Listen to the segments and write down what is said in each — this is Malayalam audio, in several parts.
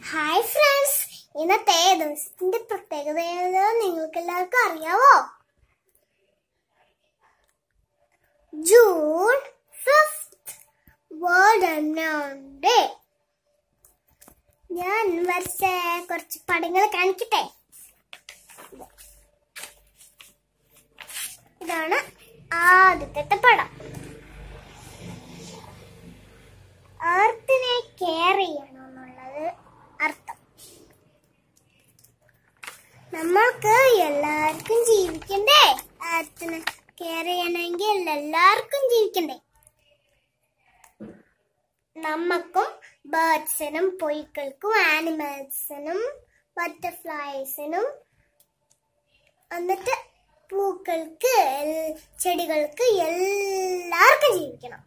ഹായ് ഫ്രണ്ട്സ് ഇന്നത്തെ ദിവസത്തിന്റെ പ്രത്യേകത ഏതാണെന്ന് നിങ്ങൾക്ക് എല്ലാവർക്കും അറിയാവോ June fifth world unknown day ഞാൻ വരച്ച കുറച്ച് പടങ്ങൾ കാണിക്കട്ടെ ഇതാണ് ആദ്യത്തെ പടം എർത്തിനെ കെയർ ചെയ്യണമെന്നുള്ളത് അർത്ഥം നമ്മൾക്ക് എല്ലാവർക്കും ജീവിക്കണ്ടേ എർത്തിനെ കെയർ ചെയ്യണമെങ്കിൽ എല്ലാവർക്കും ജീവിക്കണ്ടേ നമ്മക്കും ബേർഡ്സിനും പൊയ്ക്കൾക്കും ആനിമൽസിനും ബട്ടർഫ്ലൈസിനും എന്നിട്ട് പൂക്കൾക്ക് എൽ- ചെടികൾക്ക് എല്ലാവർക്കും ജീവിക്കണം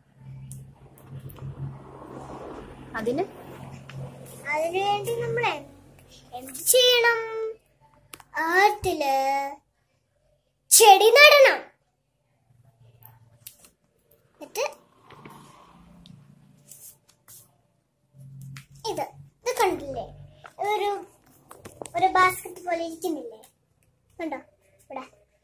അതിന് അതിനുവേണ്ടി നമ്മൾ എന്ത് എന്ത് ചെയ്യണം ആർട്ടില് ചെടി നടണം എന്നിട്ട് ഇത് ഇത് കണ്ടില്ലേ ഒരു ഒരു ബാസ്ക്കറ്റ് പോലെ ഇരിക്കുന്നില്ലേ കണ്ടോ ഇവിടെ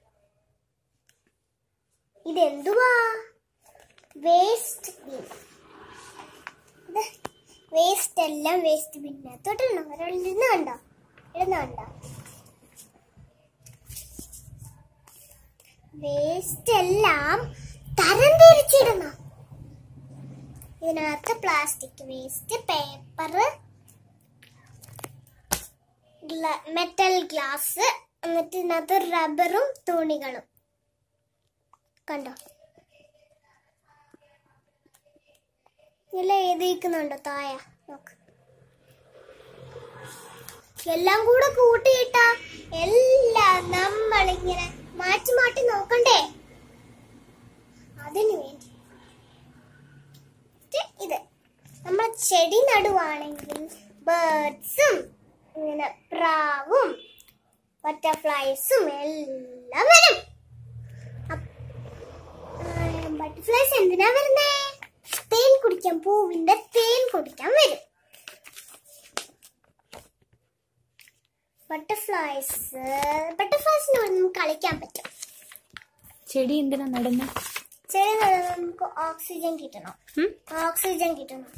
ഇത് എന്തുവാ വേസ്റ്റ് ബിൻ ഇത് വേസ്റ്റ് എല്ലാം വേസ്റ്റ് ബിന്നകത്തോട്ട് ഇടണം ഒരാൾ ഇരുന്ന് കണ്ടോ ഇടുന്ന കണ്ടോ വേസ്റ്റ് എല്ലാം തരംതിരിച്ചിടണം ഇതിനകത്ത് plastic waste paper metal glass എന്നിട്ട് ഇതിനകത്ത് റബ്ബറും തുണികളും കണ്ടോ ഇതിൽ എഴുതിയിരിക്കുന്നുണ്ടോ തായ നോക്ക് എല്ലാം കൂടെ കൂട്ടിയിട്ട എല്ലാം നമ്മളിങ്ങനെ മാറ്റി മാറ്റി നോക്കണ്ടേ അതിനു വേണ്ടി ഇത് ഇത് നമ്മൾ ചെടി നടുവാണെങ്കിൽ ബേർഡ്സും ഇങ്ങനെ പ്രാവും ബട്ടർഫ്ലൈസും എല്ലാം വരും ബട്ടർഫ്ലൈസ് എന്തിനാ വരുന്നേ തേൻ കുടിക്കാൻ പൂവിന്റെ തേൻ കുടിക്കാൻ വരും ബട്ടർഫ്ലൈസ് ബട്ടർഫ്ലൈസിന് നമുക്ക് കളിക്കാൻ പറ്റും ചെടി എന്തിനാ നടുന്ന ചെടി നടുന്നത് നമുക്ക് ഓക്സിജൻ കിട്ടണം ഓക്സിജൻ കിട്ടണം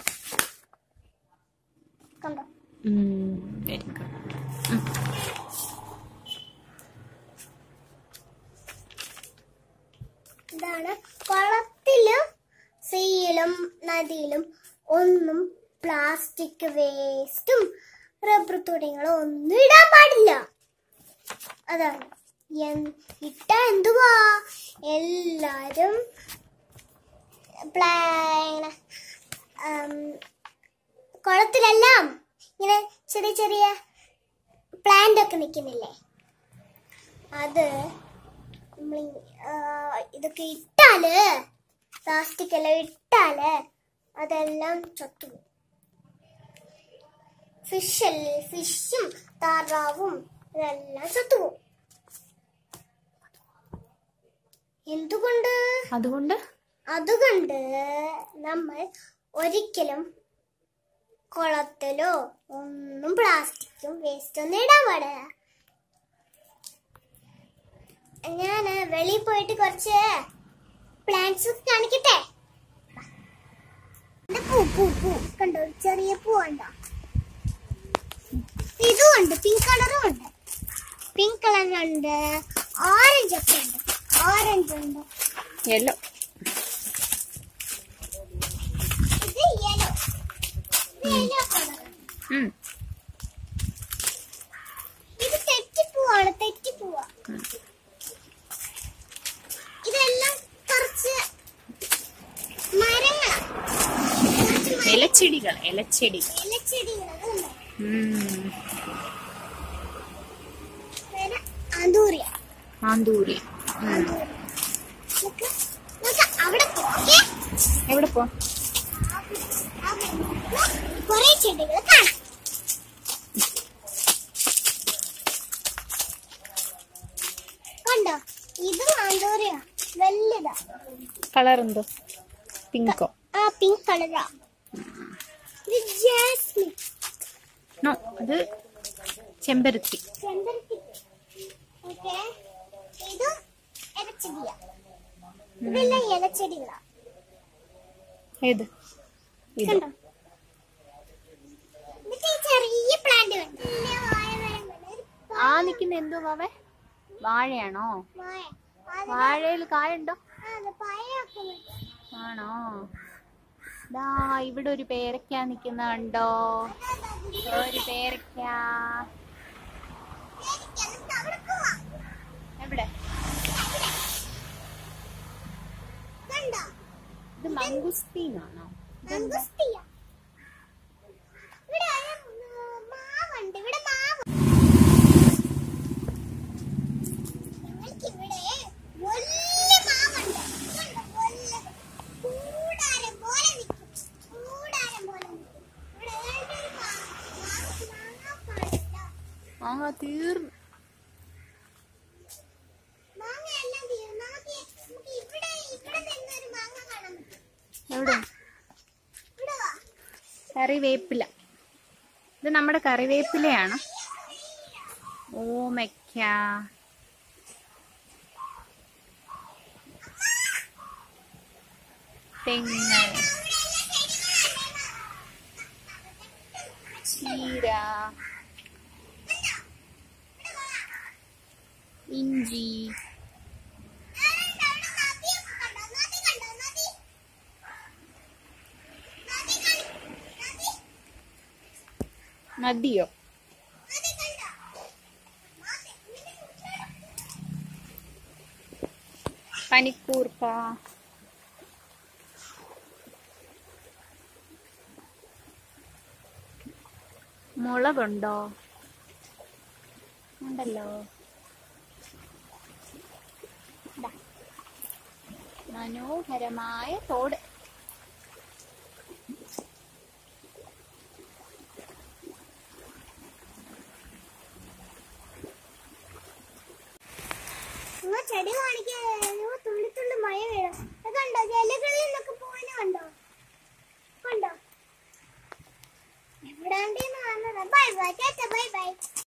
കണ്ടോ വെരി ഗുഡ് ഇതാണ് കുളത്തിലും സീയിലും നദിയിലും ഒന്നും പ്ലാസ്റ്റിക് വേസ്റ്റും റബ്ബർ തുടങ്ങിയ ഒന്നും ഇടാൻ പാടില്ല അതാണ് എൻ- ഇട്ടാ എന്തുവാ എല്ലാരും പ്ലാ- ആം, കുളത്തിലെല്ലാം ഇങ്ങനെ ചെറിയ ചെറിയ പ്ലാന്റ് ഒക്കെ നിൽക്കുന്നില്ലേ അത് നമ്മൾ ഇതൊക്കെ ഇട്ടാല് പ്ലാസ്റ്റിക് എല്ലാം ഇട്ടാല് അതെല്ലാം ചത്തുപോകും ഫിഷ് ഫിഷും താറാവും ഇതെല്ലാം ചത്തുപോകും എന്തുകൊണ്ട് അതുകൊണ്ട് അതുകൊണ്ട് നമ്മൾ ഒരിക്കലും കുളത്തിലോ ഒന്നും പ്ലാസ്റ്റിക്കും വേസ്റ്റ് ഒന്നും ഇടാൻ പാടില്ല ഞാൻ വെളിയിൽ പോയിട്ട് കുറച്ച് പ്ലാന്റ്സ് കാണിക്കട്ടെ ഇത് പൂ പൂ പൂ കണ്ടോ ഒരു ചെറിയ പൂ കണ്ടോ ഇതും ഉണ്ട് പിങ്ക് കളറും ഉണ്ട് പിങ്ക് കളറുണ്ട് ഓറഞ്ച് ഒക്കെ ഉണ്ട് ഓറഞ്ച് ഉണ്ട് യെല്ലോ ഇത് യെല്ലോ യെല്ലോ കളർ ഇത് തെറ്റിപ്പൂവാണ് തെറ്റിപ്പൂവ ഇതെല്ലാം കുറച്ച് മരങ്ങളാ കുറച്ച് മര- ഇലച്ചെടികൾ ഇലച്ചെടികൾ ഇലച്ചെടികള് ഉണ്ട്. ഉം. വേറെ ആന്തൂറിയ ആന്തൂരി ആന്തൂറിയ. നമുക്ക് നമുക്ക് അവിടെ പോകെ എവിടെ പോ കുറെ ചെടികൾ കാണാം കണ്ടോ ഇത് ആന്തൂറിയ വലുതാ കളർ എന്തോ പിങ്കോ ആ പിങ്ക് കളറാ ഇത് ജാസ്മിൻ നോ അത് ചെമ്പരത്തി ചെമ്പരത്തി ഓക്കെ ഇതും ഇലച്ചെടിയാ ഇതെല്ലാം ഇലച്ചെടികളാ ഏത് ഇത് കണ്ടോ എന്നിട്ട് ഈ ചെറിയ പ്ലാന്റ് കണ്ടോ വലിയ വാഴ മരം കണ്ടോ? ഒരു ആ നിക്കുന്ന എന്തോ വാവേ വാഴയാണോ വാഴ അത് വാഴയിൽ കായുണ്ടോ ആ, അത് പഴമൊക്കെ ഉണ്ട്. ആണോ ദാ ഇവിടെ ഒരു പേരക്ക നിക്കുന്ന കണ്ടോ ഒരു പേരക്ക എനിക്ക് എന്നിട്ട് അവിടെ പോവാം. എവിടെ കണ്ടോ ഇത് മങ്കുസ്തീനാണോ മംഗുസ്തിയ. ഇവിടെ ഒരു, ഉം, മാവുണ്ട് ഇവിടെ മാവ് ഞങ്ങൾക്കിവിടെ വലിയ മാവുണ്ട് കണ്ടോ? വലുത്. കൂടാരം പോലെ നിൽക്കും കൂടാരം പോലെ നിൽക്കും ഇവിടെ ഏതൊരു മാ- മാവ് മാങ്ങാപ്പാടില്ല ആ തീർന്നു മാങ്ങ എല്ലാം തീർന്നു നമുക്ക് നമുക്ക് ഇവിടെ ഇവിടെ നിന്നൊരു മാങ്ങ കാണാൻ പറ്റും എവിടെ ഇവിടെ വാ കറിവേപ്പില ഇത് നമ്മുടെ കറിവേപ്പിലയാണ് ഓമയ്ക്ക തെങ്ങ് ചീര ഇഞ്ചി നദിയോ പനിക്കൂർക്ക മുളകുണ്ടോ ഉണ്ടല്ലോ ദാ. മനോഹരമായ തോട് നിങ്ങൾ ചെടി കാണിക്കുക തുള്ളി തുള്ളി മഴ വീഴും അത് കണ്ടോ ജലകളിൽ നിന്നൊക്കെ പോകുന്ന കണ്ടോ കണ്ടോ എവിടാണ്ടെന്ന് കാണുന്നത് ബൈ ബൈ ബൈ ബൈ